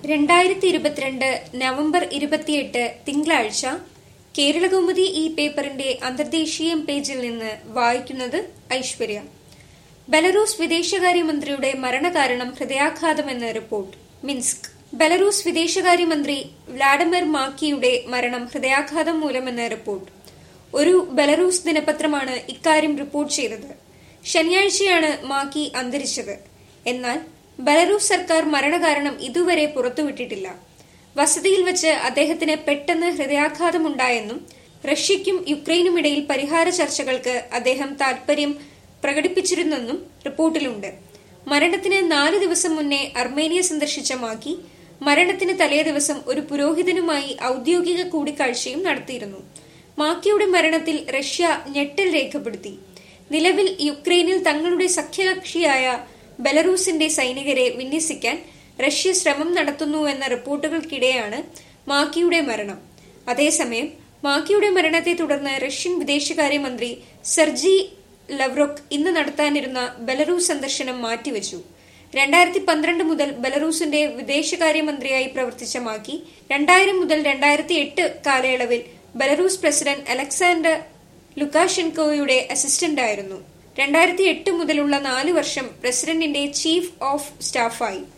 രണ്ടായിരത്തി ഇരുപത്തിരണ്ട് നവംബർ ഇരുപത്തിയെട്ട് തിങ്കളാഴ്ച കേരളകൗമുദി ഈ പേപ്പറിന്റെ അന്തർദേശീയം പേജിൽ നിന്ന് വായിക്കുന്നത് ഐശ്വര്യ ബെലറൂസ് വിദേശകാര്യമന്ത്രിയുടെ മരണകാരണം ഹൃദയാഘാതമെന്ന് റിപ്പോർട്ട് മിൻസ്ക് ബെലറൂസ് വിദേശകാര്യമന്ത്രി വ്ളാഡിമിർ മാക്കിയുടെ മരണം ഹൃദയാഘാതം മൂലമെന്ന് റിപ്പോർട്ട് ഒരു ബെലറൂസ് ദിനപത്രമാണ് ഇക്കാര്യം റിപ്പോർട്ട് ചെയ്തത് ശനിയാഴ്ചയാണ് മാക്കി അന്തരിച്ചത് എന്നാൽ ബെലറൂസ് സർക്കാർ മരണകാരണം ഇതുവരെ പുറത്തുവിട്ടിട്ടില്ല വസതിയിൽ വെച്ച് അദ്ദേഹത്തിന് പെട്ടെന്ന് ഹൃദയാഘാതമുണ്ടായെന്നും റഷ്യയ്ക്കും യുക്രൈനുമിടയിൽ പരിഹാര ചർച്ചകൾക്ക് അദ്ദേഹം താൽപര്യം പ്രകടിപ്പിച്ചിരുന്നെന്നും റിപ്പോർട്ടിലുണ്ട് മരണത്തിന് നാല് ദിവസം മുന്നേ അർമേനിയ സന്ദർശിച്ച മാക്കി മരണത്തിന് തലേ ദിവസം ഒരു പുരോഹിതനുമായി ഔദ്യോഗിക കൂടിക്കാഴ്ചയും നടത്തിയിരുന്നു മാക്കിയുടെ മരണത്തിൽ റഷ്യ ഞെട്ടൽ രേഖപ്പെടുത്തി നിലവിൽ യുക്രൈനിൽ തങ്ങളുടെ സഖ്യകക്ഷിയായ ബെലറൂസിന്റെ സൈനികരെ വിന്യസിക്കാൻ റഷ്യ ശ്രമം നടത്തുന്നുവെന്ന റിപ്പോർട്ടുകൾക്കിടെയാണ് മാക്കിയുടെ മരണം അതേസമയം മാക്കിയുടെ മരണത്തെ തുടർന്ന് റഷ്യൻ വിദേശകാര്യമന്ത്രി സെർജി ലവ്റോക്ക് ഇന്ന് നടത്താനിരുന്ന ബെലറൂസ് സന്ദർശനം മാറ്റിവെച്ചു രണ്ടായിരത്തി പന്ത്രണ്ട് മുതൽ ബെലറൂസിന്റെ വിദേശകാര്യമന്ത്രിയായി പ്രവർത്തിച്ച മാക്കി രണ്ടായിരം മുതൽ രണ്ടായിരത്തി എട്ട് കാലയളവിൽ ബെലറൂസ് പ്രസിഡന്റ് അലക്സാണ്ടർ ലുക്കാഷെൻകോയുടെ അസിസ്റ്റന്റായിരുന്നു രണ്ടായിരത്തി എട്ട് മുതലുള്ള നാല് വർഷം പ്രസിഡന്റിന്റെ ചീഫ് ഓഫ് സ്റ്റാഫായി